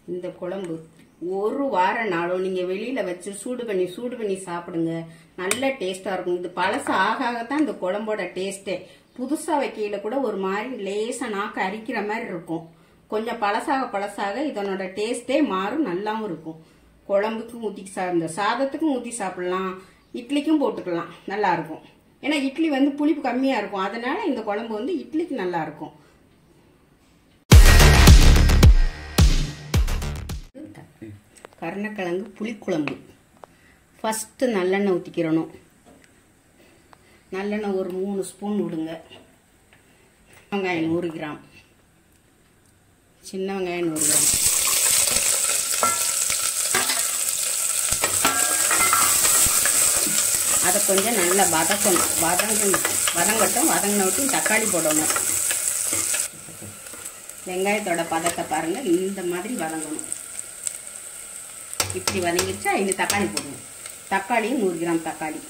இந்த குழம்பு ஒரு வார நாளும் நீங்க வெளியில வச்சு சூடு பண்ணி சூடு பண்ணி சாப்பிடுங்க நல்ல டேஸ்டா இருக்கும் இது பழசு ஆக ஆகத்தான் இந்த குழம்போட டேஸ்டே புதுசா வைக்கையில கூட ஒரு மாதிரி லேசா நாக்கு அரிக்கிற மாதிரி இருக்கும் கொஞ்சம் பழசாக பழசாக இதனோட டேஸ்டே மாறும் நல்லாவும் இருக்கும் குழம்புக்கும் ஊற்றி சா இந்த சாதத்துக்கும் ஊற்றி சாப்பிடலாம் இட்லிக்கும் போட்டுக்கலாம் நல்லா இருக்கும் ஏன்னா இட்லி வந்து புளிப்பு கம்மியா இருக்கும் அதனால இந்த குழம்பு வந்து இட்லிக்கு நல்லா இருக்கும் கருணக்கிழங்கு புளிக்குழம்பு ஃபஸ்ட்டு நல்லெண்ணெய் ஊற்றிக்கிறணும் நல்லெண்ணெய் ஒரு மூணு ஸ்பூன் விடுங்க வெங்காயம் நூறு கிராம் சின்ன வெங்காயம் நூறு கிராம் அதை கொஞ்சம் நல்லா வதக்கணும் வதங்கணும் வதங்கட்டும் வதங்கினவட்டும் தக்காளி போடணும் வெங்காயத்தோட பதத்தை பாருங்கள் இந்த மாதிரி வதங்கணும் இப்படி வதங்கிடுச்சா இந்த தக்காளி போடணும் தக்காளியும் நூறு கிராம் தக்காளி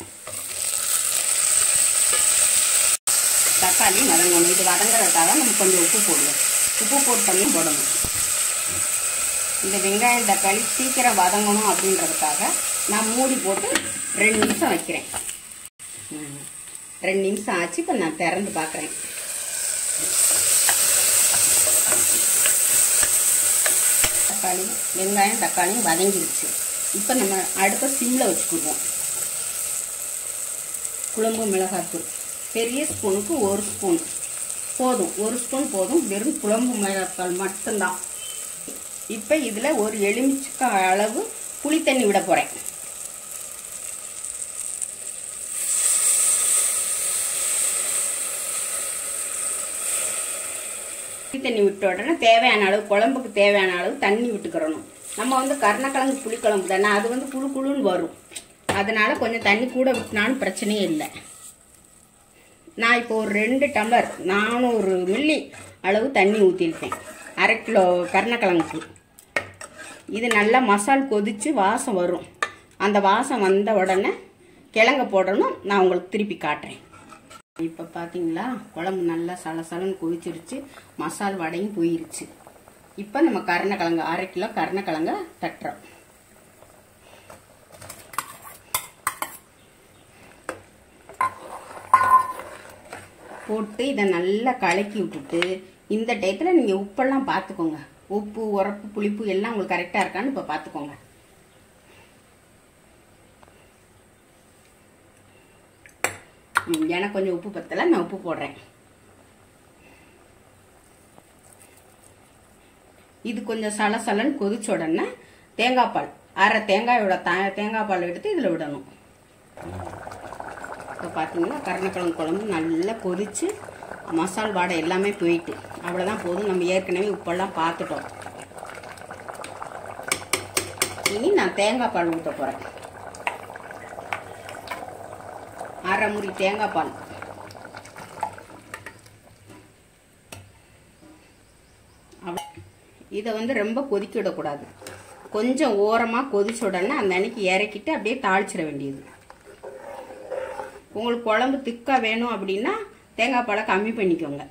தக்காளி வதங்கணும் இது வதங்குறதுக்காக நம்ம கொஞ்சம் உப்பு போடுவோம் உப்பு போட்டோம்னு போடணும் இந்த வெங்காயம் தக்காளி சீக்கிரம் வதங்கணும் அப்படின்றதுக்காக நான் மூடி போட்டு ரெண்டு நிமிஷம் வைக்கிறேன் ம். ரெண்டு நிமிஷம் ஆச்சு இப்போ நான் திறந்து பார்க்குறேன் தக்காளி வெங்காயம் தக்காளியும் வதங்கிடுச்சு இப்போ நம்ம அடுப்பை சிம்மில் வச்சுக்குவோம் குழம்பு மிளகாத்தூள் பெரிய ஸ்பூனுக்கு ஒரு ஸ்பூன் போதும் ஒரு ஸ்பூன் போதும் வெறும் குழம்பு மிளகாத்தூள் மட்டும்தான் இப்போ இதில் ஒரு எலுமிச்சக்காய் அளவு புளி தண்ணி விட போகிறேன் புளி தண்ணி விட்ட உடனே தேவையான அளவு குழம்புக்கு தேவையான அளவு தண்ணி விட்டுக்கிறணும் நம்ம வந்து கருணக்கிழங்கு புளிக்குழம்பு தானே அது வந்து குழு குழுன்னு வரும் அதனால கொஞ்சம் தண்ணி கூட விட்டினாலும் பிரச்சனையே இல்லை நான் இப்போ ஒரு ரெண்டு டம்ளர் நானூறு மில்லி அளவு தண்ணி ஊற்றிருக்கேன் அரை கிலோ கருணக்கிழங்குக்கு இது நல்லா மசால் கொதிச்சு வாசம் வரும் அந்த வாசம் வந்த உடனே கிழங்க போடணும் நான் உங்களுக்கு திருப்பி காட்டுறேன் இப்போ பார்த்தீங்களா குழம்பு நல்லா சலசலன்னு கொதிச்சிருச்சு மசால் வடையும் போயிருச்சு இப்போ நம்ம கருணக்கிழங்கு அரை கிலோ கருணக்கிழங்க தட்டுறோம் போட்டு இதை நல்லா கலக்கி விட்டுட்டு இந்த டயத்தில் நீங்கள் உப்பெல்லாம் பார்த்துக்கோங்க உப்பு உரப்பு புளிப்பு எல்லாம் உங்களுக்கு கரெக்டாக இருக்கான்னு இப்போ பார்த்துக்கோங்க ம், எனக்கு கொஞ்சம் உப்பு பத்தல நான் உப்பு போடுறேன் இது கொஞ்சம் சலசலன்னு கொதிச்ச உடனே தேங்காய் பால் அரை தேங்காயோட தா- தேங்காய் பால் எடுத்து இதில் விடணும் இப்போ பார்த்தீங்கன்னா கருணக்கிழங்கு குழம்பு நல்லா கொதிச்சு மசால் வாடை எல்லாமே போயிட்டு அவ்வளோதான் போதும் நம்ம ஏற்கனவே உப்பெல்லாம் பார்த்துட்டோம் இனி நான் தேங்காய் பால் ஊற்ற போகிறேன் அரை முறி தேங்காய் பால் அவ- இதை வந்து ரொம்ப கொதிக்க விடக்கூடாது கொஞ்சம் ஓரமாக கொதிச்ச உடனே அந்த அன்னைக்கு இறக்கிட்டு அப்படியே தாளிச்சிட வேண்டியது உங்களுக்கு குழம்பு திக்கா வேணும் அப்படின்னா தேங்காய் பாலை கம்மி பண்ணிக்கோங்க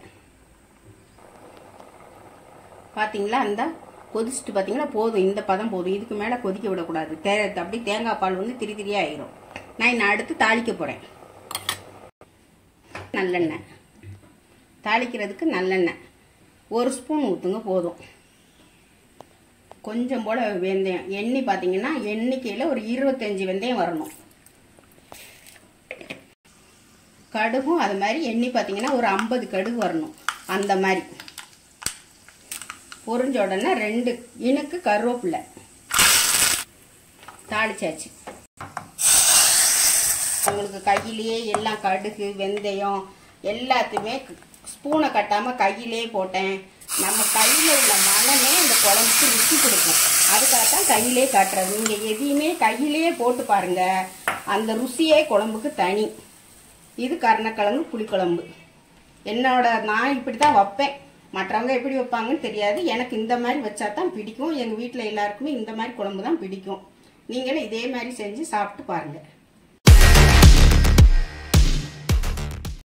பாத்தீங்களா அந்த கொதிச்சுட்டு பாத்தீங்களா போதும் இந்த பதம் போதும் இதுக்கு மேல கொதிக்க விடக்கூடாது தே அப்படியே தேங்காய் பால் வந்து திரி திரியா ஆயிரும் நான் இன்னும் அடுத்து தாளிக்க போறேன் நல்லெண்ணெய் தாளிக்கிறதுக்கு நல்லெண்ணெய் ஒரு ஸ்பூன் ஊற்றுங்க போதும் கொஞ்சம் போல வெந்தயம் எண்ணெய் பார்த்தீங்கன்னா எண்ணிக்கையில் ஒரு இருபத்தஞ்சி வெந்தயம் வரணும் கடுகும் அது மாதிரி எண்ணெய் பார்த்தீங்கன்னா ஒரு ஐம்பது கடுகு வரணும் அந்த மாதிரி பொரிஞ்ச உடனே ரெண்டு இனுக்கு கருவேப்பிலை தாளிச்சாச்சு உங்களுக்கு கையிலேயே எல்லாம் கடுகு வெந்தயம் எல்லாத்தையுமே ஸ்பூனை கட்டாம கையிலே போட்டேன் நம்ம கையில் உள்ள மனமே அந்த குழம்புக்கு ருசி கொடுக்கும் அதுக்காகத்தான் கையிலே காட்டுறது நீங்க எதையுமே கையிலேயே போட்டு பாருங்க அந்த ருசியே குழம்புக்கு தனி இது கருணக்கிழங்கு புளிக்குழம்பு என்னோட நான் இப்படி தான் வைப்பேன் மற்றவங்க எப்படி வைப்பாங்கன்னு தெரியாது எனக்கு இந்த மாதிரி வச்சா தான் பிடிக்கும் எங்கள் வீட்டில் எல்லாருக்குமே இந்த மாதிரி குழம்பு தான் பிடிக்கும் நீங்களும் இதே மாதிரி செஞ்சு சாப்பிட்டு பாருங்கள்